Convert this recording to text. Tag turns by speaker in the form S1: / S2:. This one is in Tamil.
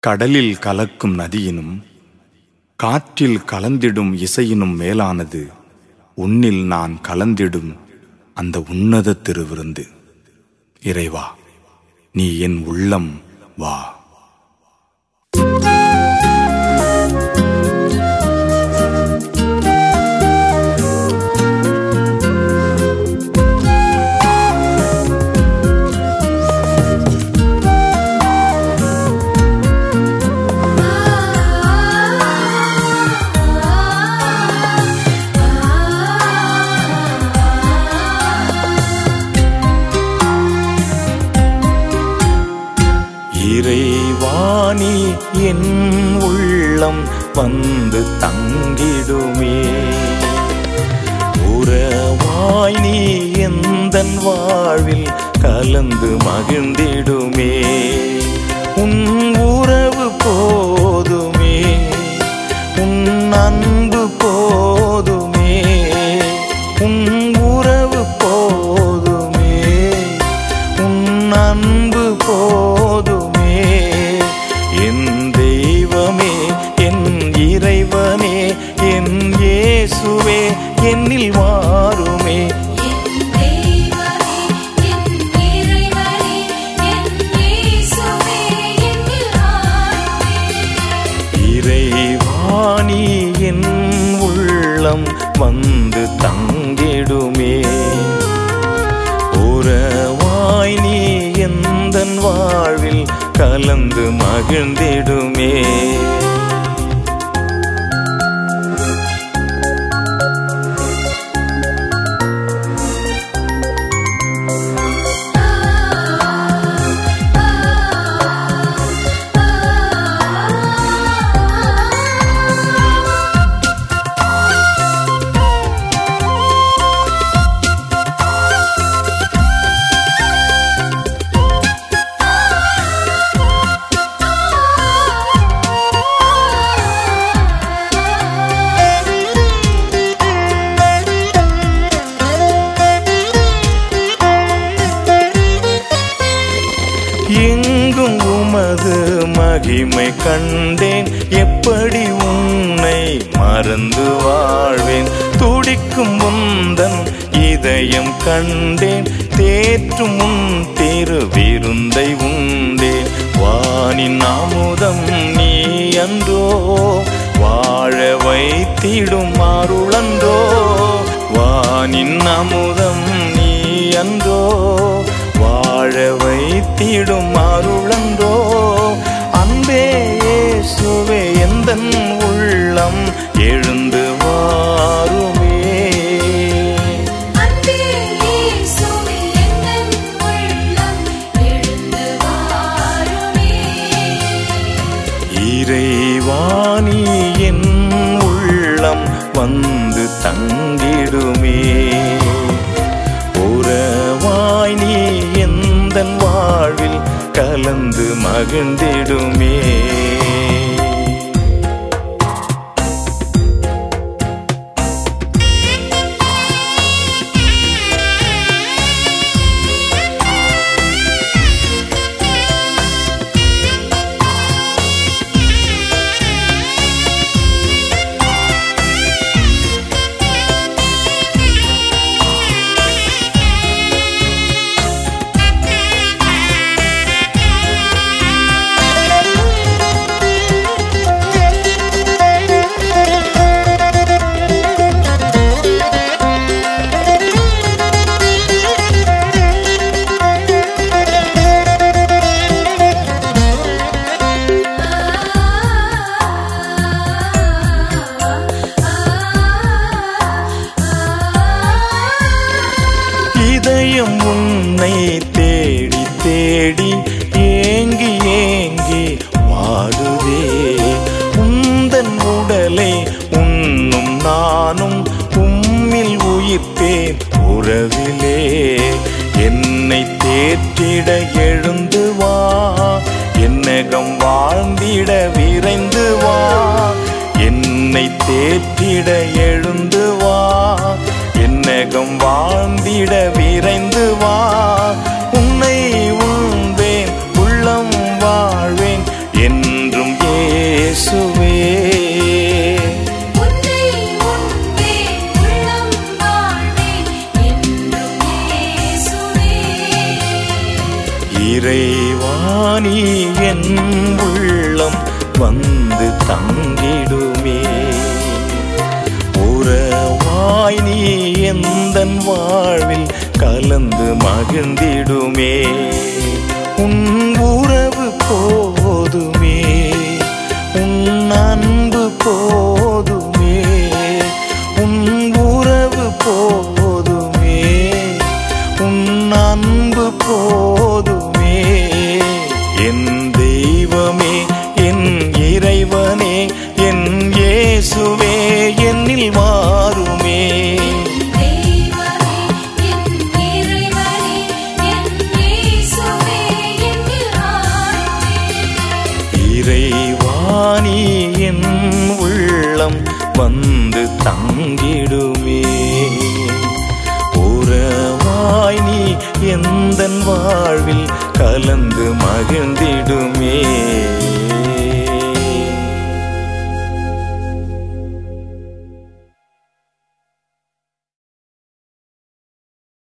S1: கடலில் கலக்கும் நதியினும் காற்றில் கலந்திடும் இசையினும் மேலானது உன்னில் நான் கலந்திடும் அந்த உன்னத திருவிருந்து இறைவா நீ என் உள்ளம் வா
S2: இறைவாணி என் உள்ளம் வந்து தங்கிடுமே உறவாய் நீ எந்தன் வாழ்வில் கலந்து மகிழ்ந்திடுமே உன் உறவு போதுமே உன் அன்பு போதுமே உன் உறவு போதுமே உன் அன்பு போதுமே என் தெய்வமே என் இறைவனே என் இயேசுவே என்னில் வாருமே
S3: என் தெய்வமே என் இறைவனே என் இயேசுவே என்னில் வாருமே
S2: இறைவாணி என் உள்ளம் வந்து தங்கிடுமே உறவாய் நீ எந்தன் வாழ்வில் கலந்து மகிழ்ந்திடுமே எங்கும் உமது மகிமை கண்டேன் எப்படி உன்னை மறந்து வாழ்வேன் துடிக்கும் உந்தன் இதயம் கண்டேன் தேற்றும் உன் திரு விருந்தை உண்டேன் வானின் அமுதம் நீ அன்றோ வாழ வைத்திடும் அருளன்றோ வானின் அமுதம் நீ அன்றோ வாழ வைத்திடும் அருளன்றோ அன்பே இயேசுவே எந்தன் உள்ளம் எழுந்து வாருமே
S3: அன்பே இயேசுவே என்னன் உள்ளம் எழுந்து வாருமே
S2: இறைவாணி என் உள்ளம் வந்து தங்கிடுமே உறவாய் நீ எந்தன் வாழ்வில் கலந்து மகிழ்ந்திடுமே இதயம் உன்னை தேடி தேடி ஏங்கி ஏங்கி வாடுதே உந்தன் உடலை உண்ணும் நானும் உம்மில் உயிர்ப்பேன் உறவிலே என்னை தேற்றிட எழுந்து வா என்னகம் வாழ்ந்திட விரைந்து வா என்னை தேற்றிட எழுந்து வா என்னகம் வாழ்ந்திட விரைந்து வா உன்னை உண்பேன் உள்ளம் வாழ்வேன் என்று உள்ளம் வந்து தங்கிடுமே உறவாய் நீ எந்தன் வாழ்வில் கலந்து மகிழ்ந்திடுமே உன் உறவு போதுமே உன் அன்பு போதுமே உன் உறவு போதுமே உன் அன்பு போதுமே என் தெய்வமே என் இறைவனே என் இயேசுவே என்னில் மாறுமே
S3: தெய்வமே என் இறைவனே என் இயேசுவே என்னில் ஆளுமே
S2: இறைவாணி என் உள்ளம் வந்து தங்கிடுமே உறவாய் நீ எந்தன் வாழ்வில் கலந்து மகிழ்ந்திடுமே